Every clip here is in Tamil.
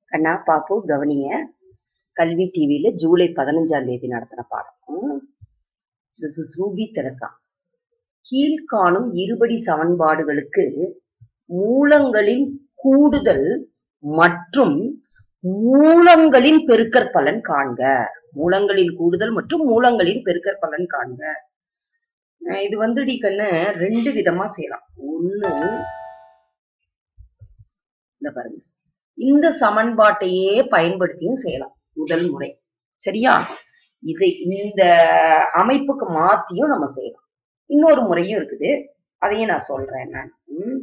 கண்ணா பாப்பு கவனிங்க கல்வி டிவியில ஜூலை பதினஞ்சாம் தேதி நடத்தின பாடம் திஸ் இஸ் ரூபி தெரசா கீழ்காணும் இருபடி சமன்பாடுகளுக்கு மூலங்களின் கூடுதல் மற்றும் மூலங்களின் பெருக்கற்பலன் காண்க மூலங்களின் கூடுதல் மற்றும் மூலங்களின் பெருக்கற்பலன் காண்க அஹ் இது வந்துடி கண்ணு ரெண்டு விதமா செய்யலாம் ஒண்ணு இந்த பாருங்க இந்த சமன்பாட்டையே பயன்படுத்தியும் செய்யலாம் முதல் முறை சரியா இதை இந்த அமைப்புக்கு மாத்தியும் நம்ம செய்யலாம் இன்னொரு முறையும் இருக்குது அதையும் நான் சொல்றேன் நான் ம்.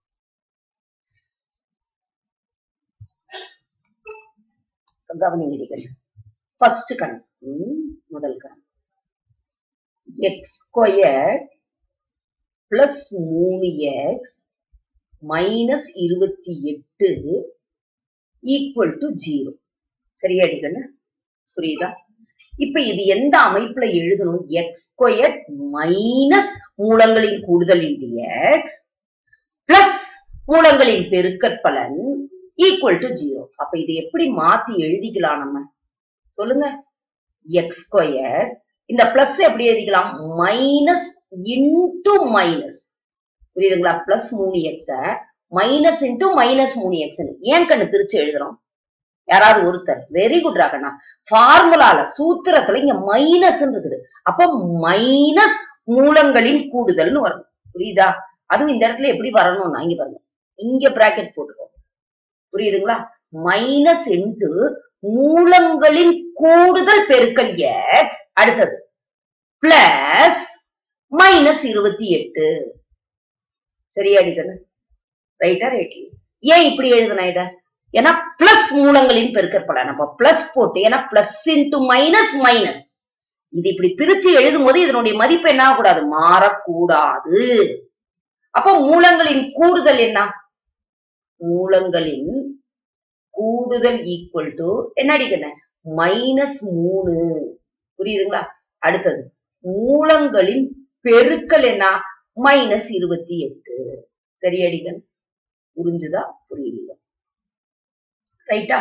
கவனிங்க ஃபர்ஸ்ட் கணக்கு ம், முதல் கணக்கு எக்ஸ் ஸ்கொயர் பிளஸ் மூணு எக்ஸ் மைனஸ் இருபத்தி எட்டு ஈக்குவல் டு ஜீரோ சரியாடி கண்ணு புரியுதா இப்ப இது எந்த அமைப்புல எழுதணும் எக்ஸ் ஸ்கொயர் மைனஸ் மூலங்களின் கூடுதல் இன்டு எக்ஸ் பிளஸ் மூலங்களின் பெருக்கற்பலன் ஈக்குவல் டு ஜீரோ அப்ப இது எப்படி மாத்தி எழுதிக்கலாம் நம்ம சொல்லுங்க எக்ஸ் ஸ்கொயர் இந்த பிளஸ் எப்படி எழுதிக்கலாம் மைனஸ் இன்டு மைனஸ் புரியுதுங்களா பிளஸ் மூணு எக்ஸ மைனஸ் இன்டு மைனஸ் மூணு எக்ஸ் ஏன் கண்ணு பிரிச்சு எழுதுறோம் யாராவது ஒருத்தர் வெரி குட் ராகண்ணா ஃபார்முலால சூத்திரத்துல இங்க மைனஸ் இருக்குது அப்போ மைனஸ் மூலங்களின் கூடுதல்னு வரணும் புரியுதா அதுவும் இந்த இடத்துல எப்படி வரணும்னா இங்க பாருங்க இங்க பிராக்கெட் போட்டுக்கோ புரியுதுங்களா மைனஸ் இன்டு மூலங்களின் கூடுதல் பெருக்கல் எக்ஸ் அடுத்தது பிளஸ் மைனஸ் இருபத்தி எட்டு சரியா அடிக்கணும் ரைட்டா ரைட் ஏன் இப்படி எழுதுனா இத ஏன்னா பிளஸ் மூலங்களின் பெருக்கற்பலன் அப்ப பிளஸ் போட்டு ஏன்னா பிளஸ் இன்டு மைனஸ் மைனஸ் இது இப்படி பிரிச்சு எழுதும் போது இதனுடைய மதிப்பு என்ன ஆகக்கூடாது மாறக்கூடாது அப்ப மூலங்களின் கூடுதல் என்ன மூலங்களின் கூடுதல் ஈக்குவல் டு என்ன அடிக்கணும் மைனஸ் மூணு புரியுதுங்களா அடுத்தது மூலங்களின் பெருக்கல் என்ன மைனஸ் இருபத்தி எட்டு சரி அடிக்கணும் புரிஞ்சுதா புரியலையா ரைட்டா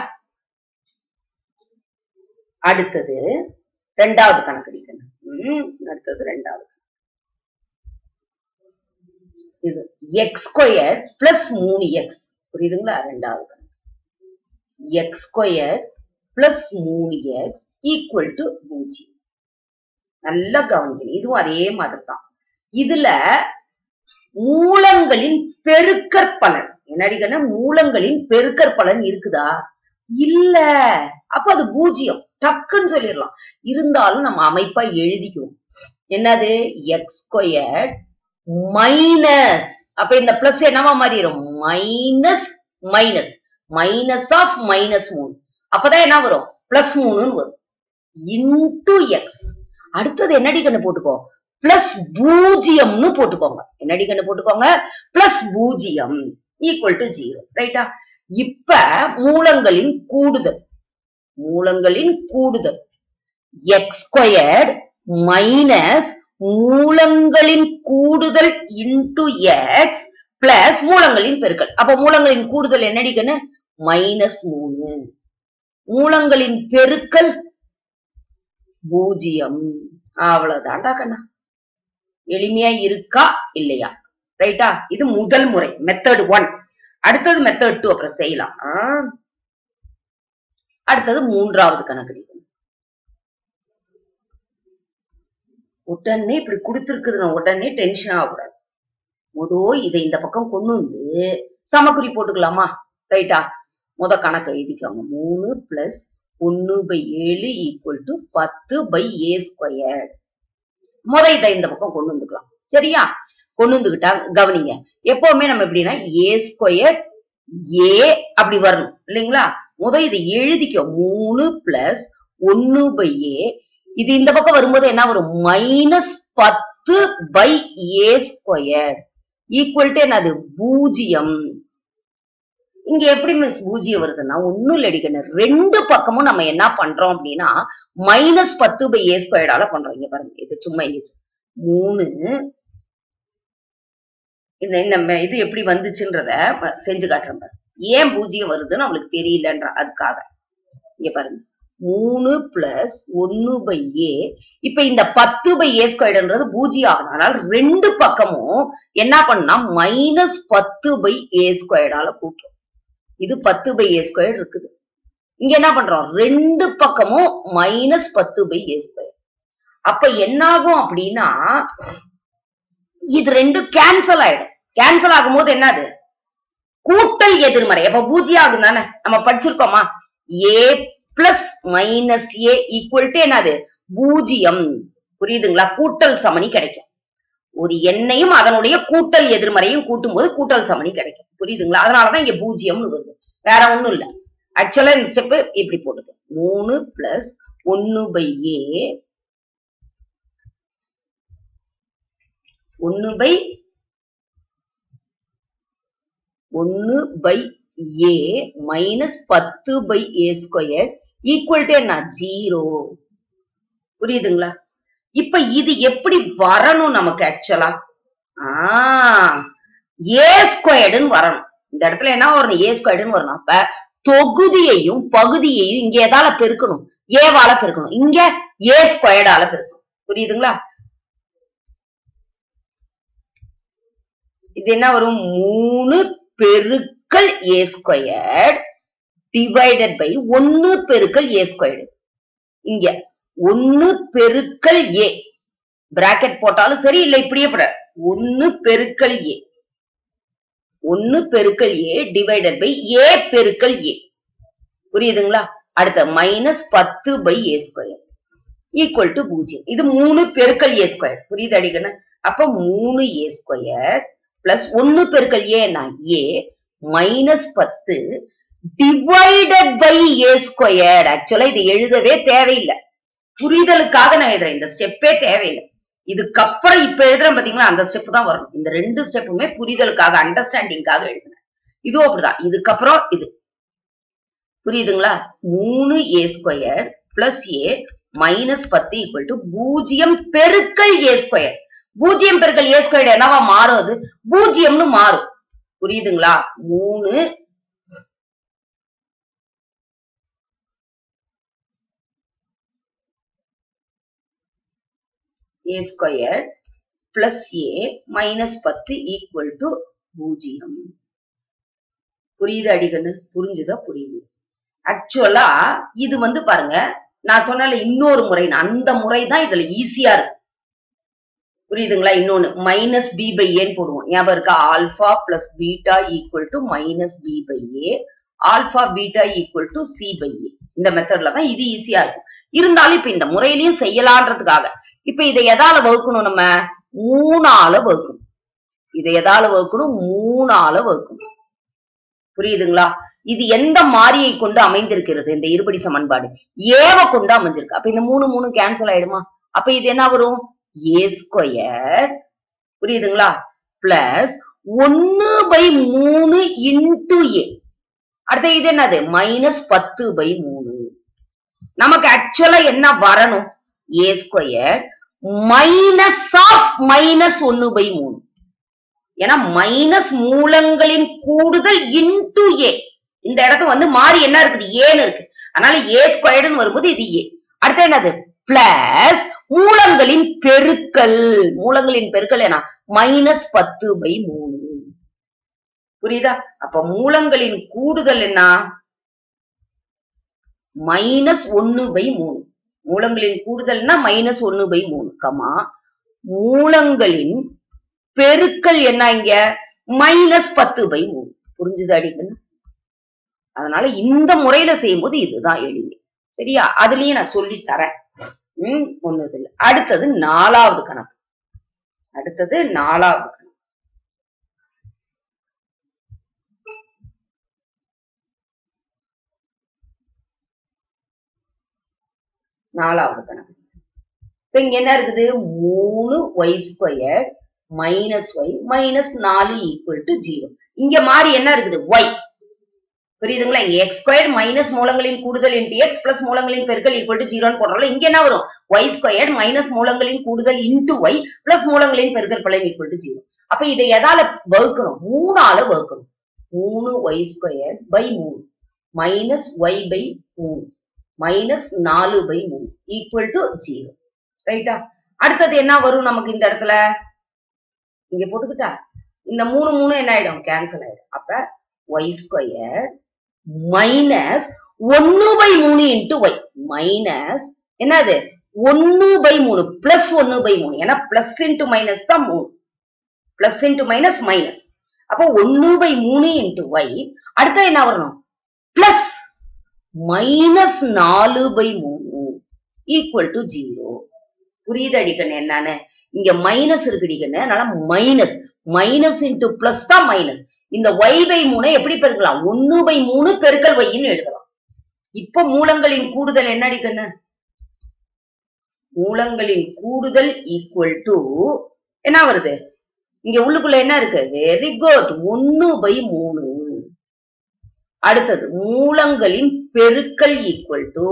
அடுத்தது ரெண்டாவது கணக்கு அடிக்கணும் ம், அடுத்தது ரெண்டாவது இது எக்ஸ் ஸ்கொயர் பிளஸ் மூணு எக்ஸ் புரியுதுங்களா ரெண்டாவது கணக்கு எக்ஸ் ஸ்கொயர் பிளஸ் மூணு எக்ஸ் ஈக்குவல் டு பூஜ்ஜியம் நல்லா கவனிக்கணும் இதுவும் அதே மாதிரி தான் இதுல மூலங்களின் பெருக்கற்பலன் என்னடிக்கன்னா மூலங்களின் பெருக்கற்பலன் இருக்குதா இல்ல அப்ப அது பூஜ்ஜியம் டக்குன்னு சொல்லிடலாம் இருந்தாலும் நம்ம அமைப்பா எழுதிக்குவோம் என்னது எக்ஸ் ஸ்கொயர் மைனஸ் அப்ப இந்த பிளஸ் என்னவா மாறிடும் minus minus minus of minus மூணு அப்பதான் என்ன வரும் பிளஸ் மூணுன்னு வரும் இன்டு எக்ஸ் அடுத்தது என்னடி கண்ணு போட்டுக்கோ பிளஸ் பூஜ்ஜியம்னு போட்டுக்கோங்க என்னடி கண்ணு போட்டுக்கோங்க பிளஸ் பூஜ்ஜியம் ஈக்குவல் டு ஜீரோ ரைட்டா இப்ப மூலங்களின் கூடுதல் மூலங்களின் கூடுதல் எக்ஸ் ஸ்கொயர் மைனஸ் மூலங்களின் கூடுதல் இன்டு எக்ஸ் பிளஸ் மூலங்களின் பெருக்கல் அப்ப மூலங்களின் கூடுதல் என்னடிக்கன்னு மைனஸ் மூணு மூலங்களின் பெருக்கல் பூஜ்ஜியம் அவ்வளவுதான்டா கண்ணா எளிமையா இருக்கா இல்லையா ரைட்டா இது முதல் முறை மெத்தட் ஒன் அடுத்தது மெத்தட் டூ அப்புறம் செய்யலாம் ஆ? அடுத்தது மூன்றாவது கணக்கு உடனே இப்படி கொடுத்துருக்குதுன்னா உடனே டென்ஷன் ஆகக்கூடாது முதோ இதை இந்த பக்கம் கொண்டு வந்து சமக்குறி போட்டுக்கலாமா ரைட்டா முத கணக்கு எழுதிக்கோங்க மூணு பிளஸ் ஒன்னு பை ஏழு ஈக்குவல் டு பத்து பை ஏ ஸ்கொயர் முத இதை இந்த பக்கம் கொண்டு வந்துக்கலாம் சரியா கொண்டு வந்துக்கிட்டா கவனிங்க எப்பவுமே நம்ம எப்படின்னா ஏ ஸ்கொயர் ஏ அப்படி வரணும் இல்லைங்களா முத இதை எழுதிக்கோ மூணு பிளஸ் ஒன்னு பை ஏ இது இந்த பக்கம் வரும்போது என்ன வரும் மைனஸ் பத்து by a square equal to என்னது பூஜ்ஜியம் இங்க எப்படி மிஸ் பூஜ்ஜியம் வருதுன்னா ஒண்ணும் இல்லடி கண்ணு ரெண்டு பக்கமும் நம்ம என்ன பண்றோம் அப்படின்னா மைனஸ் பத்து பை ஏ ஸ்கொயர்டால பண்றோம் இங்க பாருங்க இது சும்மா இது மூணு இந்த இந்த ம- இது எப்படி வந்துச்சுன்றத ப- செஞ்சு காட்டுறேன் பாரு ஏன் பூஜ்ஜியம் வருதுன்னு நம்மளுக்கு தெரியலன்ற அதுக்காக இங்க பாருங்க மூணு பிளஸ் ஒன்னு பை ஏ இப்ப இந்த பத்து பை ஏ ஸ்கொயர்டுன்றது பூஜ்ஜியம் ஆகணும் அதனால ரெண்டு பக்கமும் என்ன பண்ணா மைனஸ் பத்து பை ஏ ஸ்கொயர்டால கூட்டும் இது பத்து பை ஏ ஸ்கொயர் இருக்குது இங்க என்ன பண்றோம் ரெண்டு பக்கமும் மைனஸ் பத்து பை ஏ ஸ்கொயர் அப்ப என்னாகும் அப்படின்னா இது ரெண்டும் கேன்சல் ஆயிடும் கேன்சல் ஆகும்போது என்னது கூட்டல் எதிர்மறை அப்ப பூஜ்ஜியம் ஆகும் தானே நம்ம படிச்சிருக்கோமா a plus minus a equal to என்னது பூஜ்ஜியம் புரியுதுங்களா கூட்டல் சமணி கிடைக்கும் ஒரு எண்ணையும் அதனுடைய கூட்டல் எதிர்மறையும் கூட்டும் போது கூட்டல் சமணி கிடைக்கும் புரியுதுங்களா அதனாலதான் இங்க பூஜ்ஜியம்னு வருது வேற ஒண்ணும் இல்ல ஆக்சுவலா இந்த ஸ்டெப் இப்படி போடுது மூணு பிளஸ் ஒன்னு பை ஏ ஒன்னு பை ஒன்னு பை ஏ மைனஸ் பத்து by a square equal to என்ன ஜீரோ புரியுதுங்களா இப்ப இது எப்படி வரணும் நமக்கு ஆக்சுவலா ஆஹ் ஏ ஸ்கொயர்டுன்னு வரணும் இந்த இடத்துல என்ன வரணும் ஏ ஸ்கொயர்டுன்னு வரணும் அப்ப தொகுதியையும் பகுதியையும் இங்க எதால பெருக்கணும் ஏவால பெருக்கணும் இங்க ஏ ஸ்கொயர்டால பெருக்கணும் புரியுதுங்களா இது என்ன வரும் மூணு பெருக்கல் ஏ ஸ்கொயர்ட் டிவைடட் பை ஒன்னு பெருக்கல் ஏ ஸ்கொயர்டு இங்க ஒன்னு பெருக்கல் ஏ பிராக்கெட் போட்டாலும் சரி இல்ல இப்படியே போட ஒன்னு பெருக்கல் ஏ ஒன்னு பெருக்கல் ஏ டிவைடட் பை ஏ பெருக்கல் ஏ புரியுதுங்களா அடுத்த மைனஸ் பத்து by a square equal to பூஜ்ஜியம் இது மூணு பெருக்கல் ஏ ஸ்கொயர் புரியுது அடிக்கணும் அப்ப மூணு ஏ ஸ்கொயர் பிளஸ் ஒன்னு பெருக்கல் ஏன்னா ஏ மைனஸ் பத்து டிவைடட் பை ஏ ஸ்கொயர்ட் ஆக்சுவலா இது எழுதவே தேவையில்லை புரிதலுக்காக நான் எழுதுறேன் இந்த ஸ்டெப்பே தேவையில்லை இதுக்கப்புறம் இப்ப எழுதுறேன் பாத்தீங்களா அந்த ஸ்டெப் தான் வரணும் இந்த ரெண்டு ஸ்டெப்புமே புரிதலுக்காக அண்டர்ஸ்டாண்டிங்காக எழுதுனேன் இதுவும் அப்படிதான் இதுக்கப்புறம் இது புரியுதுங்களா மூணு ஏ ஸ்கொயர் பிளஸ் ஏ மைனஸ் பத்து ஈக்குவல் டு பூஜ்ஜியம் பெருக்கல் ஏ ஸ்கொயர் பூஜ்ஜியம் பெருக்கல் ஏ ஸ்கொயர் என்னவா மாறும் அது பூஜ்ஜியம்னு மாறும் புரியுதுங்களா மூணு ஏ ஸ்கொயர் பிளஸ் ஏ மைனஸ் பத்து ஈக்குவல் டு பூஜ்ஜியம் புரியுது அடிகண்ணு புரிஞ்சுதா புரியுது ஆக்சுவலா இது வந்து பாருங்க நான் சொன்னல இன்னொரு முறை அந்த முறை தான் இதுல ஈஸியா இருக்கு புரியுதுங்களா இன்னொன்னு மைனஸ் பி பை ஏன்னு போடுவோம் ஞாபகம் இருக்கா alpha plus beta equal to minus B by a alpha beta equal to c by a இந்த மெத்தட்ல தான் இது ஈஸியா இருக்கும் இருந்தாலும் இப்ப இந்த முறையிலயும் செய்யலான்றதுக்காக இப்ப இதை எதால வகுக்கணும் நம்ம மூணால வகுக்கணும் இதை எதால வகுக்கணும் மூணால வகுக்கணும் புரியுதுங்களா இது எந்த மாறியை கொண்டு அமைந்திருக்கிறது இந்த இருபடி சமன்பாடு ஏவ கொண்டு அமைஞ்சிருக்கு அப்ப இந்த மூணு மூணு கேன்சல் ஆயிடுமா அப்ப இது என்ன வரும் ஏ ஸ்கொயர் புரியுதுங்களா பிளஸ் ஒன்னு பை மூணு இன்டு ஏ அடுத்த இது என்னது மைனஸ் பத்து பை மூணு நமக்கு ஆக்சுவலா என்ன வரணும் a square minus of minus ஒன்னு பை மூணு ஏன்னா மைனஸ் மூலங்களின் கூடுதல் இன்டு ஏ இந்த இடத்துல வந்து மாறி என்ன இருக்குது ஏன்னு இருக்கு அதனால ஏ ஸ்கொயர்டுன்னு வரும்போது இது ஏ அடுத்து என்னது பிளஸ் மூலங்களின் பெருக்கல் மூலங்களின் பெருக்கல் என்ன மைனஸ் பத்து பை மூணு புரியுதா அப்ப மூலங்களின் கூடுதல் என்ன மைனஸ் ஒன்னு பை மூணு மூலங்களின் கூடுதல்னா மைனஸ் ஒன்னு பை மூணு கமா மூலங்களின் பெருக்கல் என்ன இங்க மைனஸ் பத்து பை மூணு புரிஞ்சுது அடிக்கணும் அதனால இந்த முறையில செய்யும்போது இதுதான் எளிமை சரியா அதுலயும் நான் சொல்லி தரேன் உம் ஒண்ணு இல்ல அடுத்தது நாலாவது கணக்கு அடுத்தது நாலாவது கணக்கு நாலாவது கணக்கு இப்ப இங்க என்ன இருக்குது மூணு Y square minus Y minus நாலு ஈக்குவல் டு ஜீரோ இங்க மாறி என்ன இருக்குது ஒய் புரியுதுங்களா இங்க எக்ஸ் ஸ்கொயர் மைனஸ் மூலங்களின் கூடுதல் இன்டு எக்ஸ் பிளஸ் மூலங்களின் பெருக்கல் ஈக்குவல் டு ஜீரோன்னு போடுறோம்ல இங்க என்ன வரும் ஒய் ஸ்கொயர் மைனஸ் மூலங்களின் கூடுதல் இன்டு ஒய் பிளஸ் மூலங்களின் பெருக்கல் பலன் ஈக்குவல் டு ஜீரோ அப்ப இதை எதால வகுக்கணும் மூணால வகுக்கணும் மூணு ஒய் ஸ்கொயர் பை மூணு மைனஸ் ஒய் பை மூணு மைனஸ் நாலு பை மூணு ஈக்குவல் டு ஜீரோ ரைட்டா அடுத்தது என்ன வரும் நமக்கு இந்த இடத்துல இங்க போட்டுக்கிட்டா இந்த மூணு மூணு என்ன ஆயிடும் கேன்சல் ஆயிடும் அப்ப ஒய் ஸ்கொயர் மைனஸ் ஒன்னு பை மூணு இன்ட்டு ஒய் மைனஸ் என்னது ஒன்னு பை மூணு பிளஸ் ஒன்னு பை மூணு ஏன்னா பிளஸ் இன்ட்டு மைனஸ் தான் மூணு பிளஸ் இன்ட்டு மைனஸ் மைனஸ் அப்போ ஒன்னு பை மூணு இன்ட்டு ஒய் அடுத்த என்ன வரணும் பிளஸ் மைனஸ் நாலு பை மூணு ஈக்குவல் டு ஜீரோ புரியுது அடிக்கணும் என்னன்னு இங்க மைனஸ் இருக்கு அடிக்கணும் அதனால மைனஸ் மைனஸ் இன்டு பிளஸ் தான் மைனஸ் இந்த ஒய் பை மூணை எப்படி பெருக்கலாம் ஒன்னு பை மூணு பெருக்கல் ஒய்ன்னு எழுதலாம் இப்ப மூலங்களின் கூடுதல் என்ன அடிக்கண்ணு மூலங்களின் கூடுதல் ஈக்குவல் டு என்ன வருது இங்க உள்ளுக்குள்ள என்ன இருக்கு வெரி குட் ஒன்னு பை மூணு அடுத்தது மூலங்களின் பெருக்கல் ஈக்குவல் டு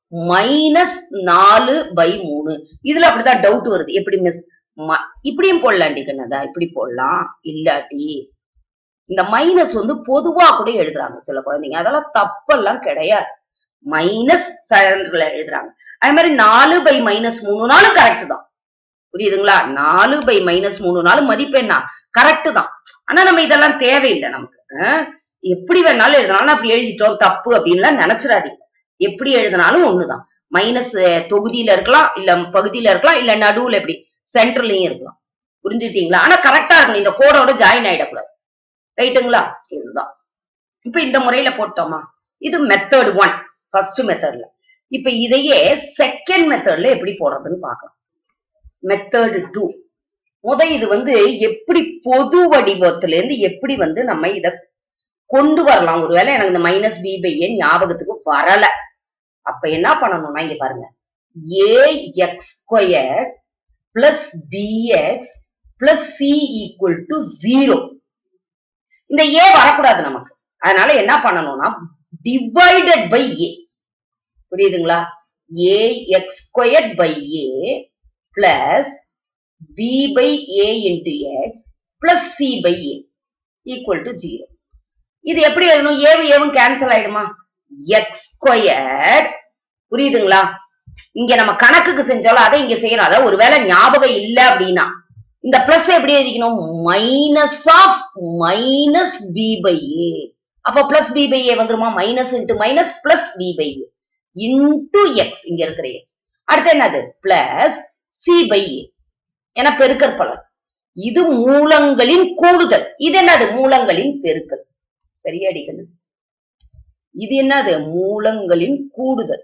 மைனஸ் நாலு பை மூணு இதுல அப்படிதான் டவுட் வருது எப்படி மிஸ் இப்படியும் போடலாண்டி கண்ணதா இப்படி போடலாம் இல்லாட்டி இந்த மைனஸ் வந்து பொதுவா கூட எழுதுறாங்க சில குழந்தைங்க அதெல்லாம் தப்பெல்லாம் கிடையாது மைனஸ் செகண்ட்ல எழுதுறாங்க அதே மாதிரி நாலு பை மைனஸ் மூணு நாளும் கரெக்ட் தான் புரியுதுங்களா நாலு பை மைனஸ் மூணு நாள் மதிப்பு என்ன கரெக்ட் தான் ஆனா நம்ம இதெல்லாம் தேவையில்லை நமக்கு அஹ் எப்படி வேணாலும் எழுதினாலும் அப்படி எழுதிட்டோம் தப்பு அப்படின்லாம் நினைச்சிடாதீங்க எப்படி எழுதினாலும் ஒண்ணுதான் மைனஸ் தொகுதியில இருக்கலாம் இல்ல பகுதியில இருக்கலாம் இல்ல நடுவுல எப்படி சென்டர்லயும் இருக்கலாம் புரிஞ்சுட்டீங்களா ஆனா கரெக்டா இருக்கணும் இந்த கோடோட ஜாயின் ஆயிடக்கூடாது ரைட்டுங்களா இதுதான் இப்ப இந்த முறையில போட்டோமா இது மெத்தட் ஒன் ஃபர்ஸ்ட் மெத்தட்ல இப்ப இதையே செகண்ட் மெத்தட்ல எப்படி போடுறதுன்னு பார்க்கலாம் மெத்தட் டூ முத இது வந்து எப்படி பொது வடிவத்துல இருந்து எப்படி வந்து நம்ம இத கொண்டு வரலாம் ஒருவேளை எனக்கு இந்த மைனஸ் பி பை ஏ ஞாபகத்துக்கு வரல அப்ப என்ன பண்ணணும்னா இங்க பாருங்க a x square plus px plus c equal to zero இந்த ஏ வரக்கூடாது நமக்கு அதனால என்ன பண்ணணும்னா டிவைடட் பை ஏ புரியுதுங்களா a x square by a plus b by a into x plus c by A equal to zero இது எப்படி எழுதணும் ஏவு ஏவும் கேன்சல் ஆயிடுமா எக்ஸ் ஸ்கொயர் புரியுதுங்களா இங்க நம்ம கணக்குக்கு செஞ்சாலும் அதை இங்க செய்யறோம் அதாவது ஒருவேளை ஞாபகம் இல்ல அப்படின்னா இந்த பிளஸ் எப்படி எழுதிக்கணும் minus of minus B by a அப்ப பிளஸ் பி பை ஏ வந்துருமா minus into minus plus b by a into x இங்க இருக்கிற எக்ஸ் அடுத்து என்னது பிளஸ் சி பை ஏ என பெருக்கற் பலன் இது மூலங்களின் கூடுதல் இது என்னது மூலங்களின் பெருக்கல் சரியா அடிக்கணும் இது என்னது மூலங்களின் கூடுதல்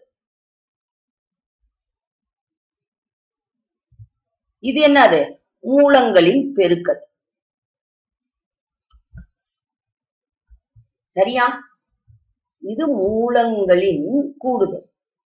இது என்னது மூலங்களின் பெருக்கல் சரியா இது மூலங்களின் கூடுதல்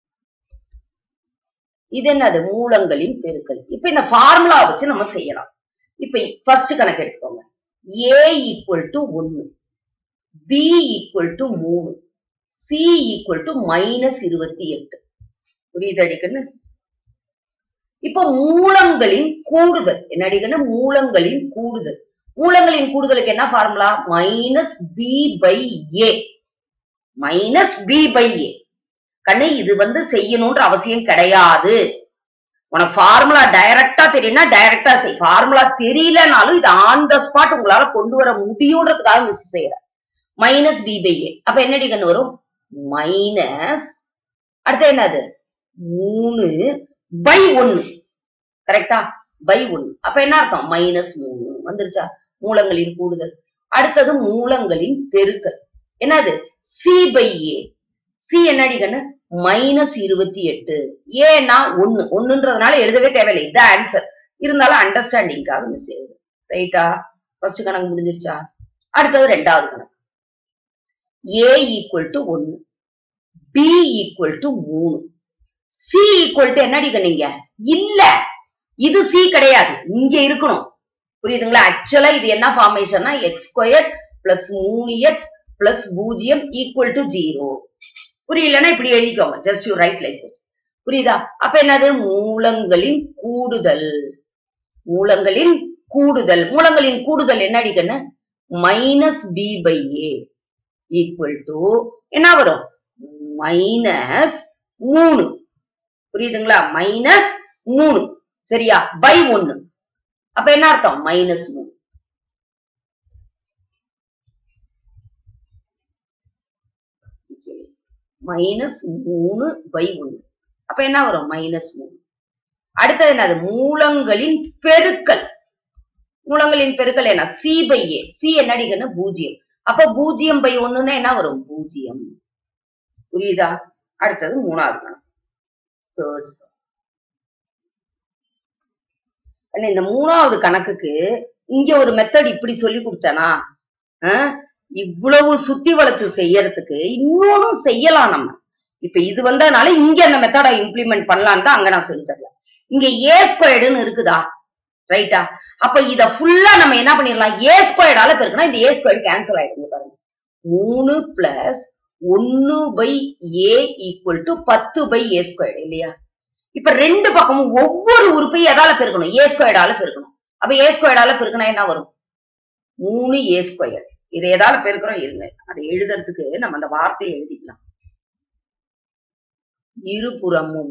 இது என்னது மூலங்களின் பெருக்கல் இப்ப இந்த ஃபார்முலா வச்சு நம்ம செய்யலாம் இப்ப ஃபர்ஸ்ட் கணக்கு எடுத்துக்கோங்க ஏ ஈக்குவல் டு ஒன்னு பி ஈக்குவல் டு மூணு சி ஈக்குவல் டு மைனஸ் இருபத்தி எட்டு புரியுது அடிக்கன்னு இப்ப மூலங்களின் கூடுதல் என்ன அடிக்கணும் மூலங்களின் கூடுதல் மூலங்களின் கூடுதலுக்கு என்ன formula minus B by A minus B by a கண்ணு இது வந்து செய்யணும்ன்ற அவசியம் கிடையாது உனக்கு ஃபார்முலா டைரக்டா தெரியும்னா டைரக்டா செய் ஃபார்முலா தெரியலனாலும் இது ஆன் த ஸ்பாட் உங்களால கொண்டு வர முடியுன்றதுக்காக மிஸ் செய்யற மைனஸ் பி பை ஏ அப்ப என்னடி கண்ணு வரும் மைனஸ் அடுத்து என்னது மூணு பை ஒன்னு கரெக்டா பை ஒன்னு அப்ப என்ன அர்த்தம் மைனஸ் மூணு வந்துருச்சா மூலங்களின் கூடுதல் அடுத்தது மூலங்களின் பெருக்கல் என்னது சி பை ஏ சி என்னடி கண்ணு மைனஸ் இருபத்தி எட்டு ஏன்னா ஒண்ணு ஒண்ணுன்றதுனால எழுதவே தேவையில்லை இதுதான் ஆன்சர் இருந்தாலும் அண்டர்ஸ்டாண்டிங்காக மிஸ் எழுது ரைட்டா ஃபர்ஸ்ட் கணக்கு முடிஞ்சிருச்சா அடுத்தது ரெண்டாவது கணக்கு ஏ ஈக்குவல் டு ஒன்னு பி ஈக்குவல் டு மூணு சி ஈக்குவல் டு என்னடி கண்ணீங்க இல்ல இது சி கிடையாது இங்க இருக்கணும் புரியுதுங்களா ஆக்சுவலா இது என்ன ஃபார்மேஷன்னா எக்ஸ் ஸ்கொயர் பிளஸ் மூணு எக்ஸ் பிளஸ் பூஜ்ஜியம் ஈக்குவல் டு ஜீரோ புரியலன்னா இப்படி எழுதிக்கோங்க just you write like this புரியுதா அப்ப என்னது மூலங்களின் கூடுதல் மூலங்களின் கூடுதல் மூலங்களின் கூடுதல் என்ன அடிக்கன்னு minus B by A equal to என்ன வரும் மைனஸ் மூணு புரியுதுங்களா மைனஸ் மூணு சரியா பை ஒன்னு அப்ப என்ன அர்த்தம் மைனஸ் மூணு மைனஸ் மூணு பை ஒன்னு அப்ப என்ன வரும் மைனஸ் மூணு அடுத்தது என்னது மூலங்களின் பெருக்கல் மூலங்களின் பெருக்கல் என்ன சி பை ஏ சி என்னடிக்கன்னு பூஜ்ஜியம் அப்ப பூஜ்ஜியம் பை ஒண்ணுன்னா என்ன வரும் பூஜ்ஜியம் புரியுதா அடுத்தது மூணாவது கணக்கு தேர்ட் இந்த மூணாவது கணக்குக்கு இங்க ஒரு மெத்தட் இப்படி சொல்லி கொடுத்தனா இவ்வளவு சுத்தி வளைச்சு செய்யறதுக்கு இன்னொன்னும் செய்யலாம் நம்ம இப்ப இது வந்ததுனால இங்க அந்த மெத்தடை இம்ப்ளிமெண்ட் பண்ணலான்னு தான் அங்க நான் சொல்லி தரல இங்க ஏ ஸ்கொயர்டுன்னு இருக்குதா ரைட்டா அப்ப இத ஃபுல்லா நம்ம என்ன பண்ணிடலாம் ஏ ஸ்கொயர்டால பெருக்கணும் இந்த ஏ ஸ்கொயர்டு கேன்சல் ஆயிடுங்க பாருங்க மூணு பிளஸ் ஒன்னு பை ஏ ஈக்குவல் டு பத்து பை ஏ ஸ்கொயர்டு இல்லையா இப்ப ரெண்டு பக்கமும் ஒவ்வொரு உறுப்பையும் எதால பெருக்கணும் ஏ ஸ்கொயர்டால பெருக்கணும் அப்ப ஏ ஸ்கொயர்டால பெருக்கணும் என்ன வரும் மூணு ஏ ஸ்கொயர் இதை எதால பெருக்கிறோம் இருங்க அதை எழுதுறதுக்கு நம்ம அந்த வார்த்தையை எழுதிக்கலாம் இருபுறமும்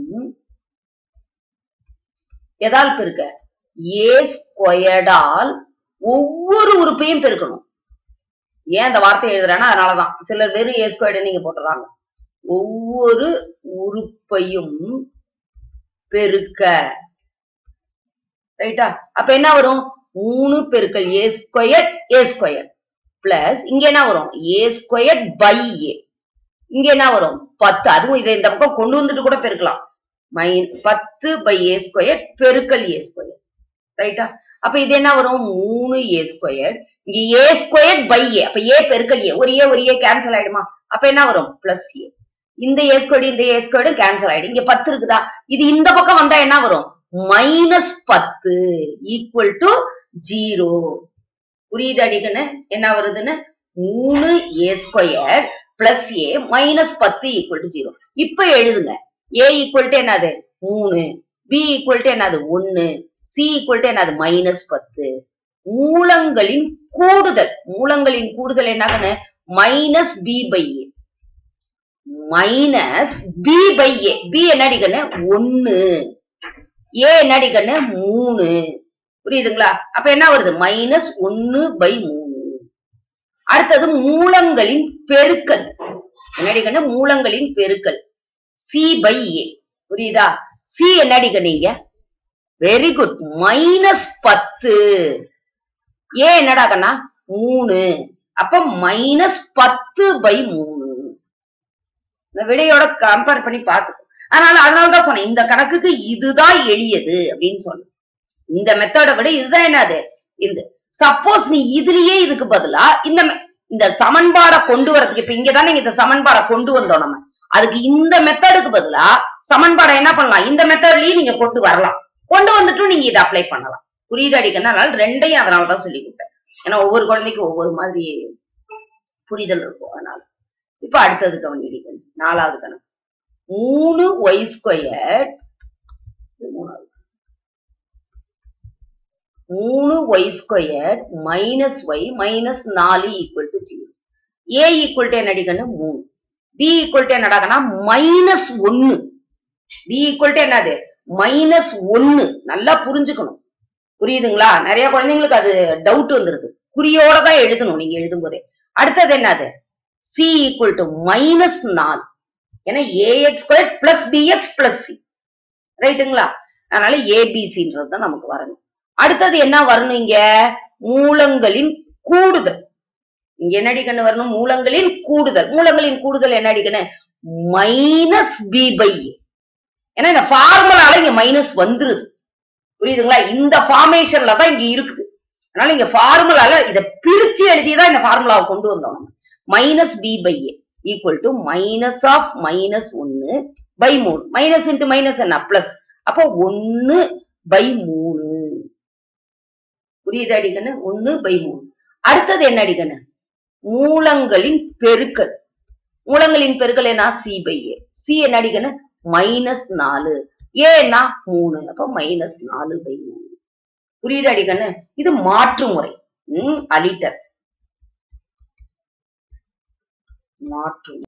எதால் பெருக்க ஏ ஸ்கொயர்டால் ஒவ்வொரு உறுப்பையும் பெருக்கணும் ஏன் அந்த வார்த்தை எழுதுறேன்னா அதனாலதான் சிலர் வெறும் ஏ ஸ்கொயர்டு நீங்க போட்டுறாங்க ஒவ்வொரு உறுப்பையும் பெருக்க ரைட்டா அப்ப என்ன வரும் மூணு பெருக்கல் A square A square plus இங்க என்ன வரும் ஏ ஸ்கொயர் பை ஏ இங்க என்ன வரும் பத்து அதுவும் இதை இந்த பக்கம் கொண்டு வந்துட்டு கூட பெருக்கலாம் மைன் பத்து பை ஏ ஸ்கொயர் பெருக்கல் ஏ ஸ்கொயர் ரைட்டா அப்ப இது என்ன வரும் மூணு ஏ ஸ்கொயர் இங்க ஏ ஸ்கொயர் பை ஏ அப்ப ஏ பெருக்கல் ஏ ஒரு ஏ ஒரு ஏ கேன்சல் ஆயிடுமா அப்ப என்ன வரும் பிளஸ் ஏ இந்த ஏ ஸ்கொயர் இந்த ஏ ஸ்கொயர் கேன்சல் ஆயிடும் இங்க பத்து இருக்குதா இது இந்த பக்கம் வந்தா என்ன வரும் மைனஸ் பத்து ஈக்குவல் டு ஜீரோ புரியுது அடிக்கன்னு என்ன வருதுன்னு மூணு ஏ ஸ்கொயர் பிளஸ் ஏ மைனஸ் பத்து ஈக்குவல் டு ஜீரோ இப்ப எழுதுங்க ஏ ஈக்குவல் டு என்னது மூணு பி ஈக்குவல் டு என்னது ஒன்னு சி ஈக்குவல் டு என்னது மைனஸ் பத்து மூலங்களின் கூடுதல் மூலங்களின் கூடுதல் என்னங்கன்னு minus B by A minus B by A B என்னடிக்கன்னு ஒன்னு ஏ என்னடிக்கன்னு மூணு புரியுதுங்களா அப்ப என்ன வருது மைனஸ் ஒன்னு பை மூணு அடுத்தது மூலங்களின் பெருக்கல் என்னடிக்கன்னு மூலங்களின் பெருக்கல் சி பை ஏ புரியுதா சி என்னடிக்க நீங்க வெரி குட் மைனஸ் பத்து ஏ என்னடாக்கண்ணா மூணு அப்ப மைனஸ் பத்து பை மூணு இந்த விடையோட கம்பேர் பண்ணி பார்த்துக்கோ அதனால அதனாலதான் சொன்னேன் இந்த கணக்குக்கு இதுதான் எளியது அப்படின்னு சொன்னேன் இந்த மெத்தட விட இதுதான் என்னது இந்த சப்போஸ் நீ இதுலயே இதுக்கு பதிலா இந்த இந்த சமன்பாடை கொண்டு வரதுக்கு இப்ப இங்கதான் நீங்க இந்த சமன்பாடை கொண்டு வந்தோம் நம்ம அதுக்கு இந்த மெத்தடுக்கு பதிலா சமன்பாடை என்ன பண்ணலாம் இந்த மெத்தட்லயும் நீங்க கொண்டு வரலாம் கொண்டு வந்துட்டும் நீங்க இதை அப்ளை பண்ணலாம் புரியுது அடிக்கனால ரெண்டையும் அதனாலதான் சொல்லி கொடுத்தேன் ஏன்னா ஒவ்வொரு குழந்தைக்கும் ஒவ்வொரு மாதிரி புரிதல் இருக்கும் அதனால இப்ப அடுத்தது கவனிடிக்கணும் நாலாவது கணக்கு மூணு ஒய் ஸ்கொயர் மூணாவது மூணு Y square minus Y minus நாலு equal to zero A equal to என்னடிக்கணும் மூணு பி ஈக்குவல் டு என்னடாக்கன்னா மைனஸ் ஒன்னு பி ஈக்குவல் டு என்னது மைனஸ் ஒன்னு நல்லா புரிஞ்சுக்கணும் புரியுதுங்களா நிறைய குழந்தைங்களுக்கு அது டவுட் வந்துருது குறியோட தான் எழுதணும் நீங்க எழுதும் போதே அடுத்தது என்னது சி ஈக்குவல் டு மைனஸ் நாலு ஏன்னா AX square plus px plus C ரைட்டுங்களா அதனால ஏபிசின்றது தான் நமக்கு வரணும் அடுத்தது என்ன வரணும் இங்க மூலங்களின் கூடுதல் இங்க என்னடி கண்ணு வரணும் மூலங்களின் கூடுதல் மூலங்களின் கூடுதல் என்னடி கண்ணு மைனஸ் பி பை ஏன்னா இந்த ஃபார்முலால இங்க மைனஸ் வந்துருது புரியுதுங்களா இந்த ஃபார்மேஷன்ல தான் இங்க இருக்குது அதனால இங்க ஃபார்முலால இத பிரிச்சு எழுதிதான் இந்த ஃபார்முலாவை கொண்டு வந்தோம் நம்ம minus B by A equal to minus of minus ஒன்னு பை மூணு மைனஸ் இன்ட்டு மைனஸ் என்ன பிளஸ் அப்போ ஒன்னு பை மூணு புரியுது அடிக்கண்ணு ஒன்னு பை மூணு அடுத்தது என்ன அடிக்கண்ணு மூலங்களின் பெருக்கல் மூலங்களின் பெருக்கல் என்ன சி பை ஏ சி என்ன அடிக்கண்ணு மைனஸ் நாலு ஏன்னா மூணு அப்ப மைனஸ் நாலு பை மூணு புரியுது அடிக்கண்ணு இது மாற்று முறை ம் அலிட்டர் மாற்றும்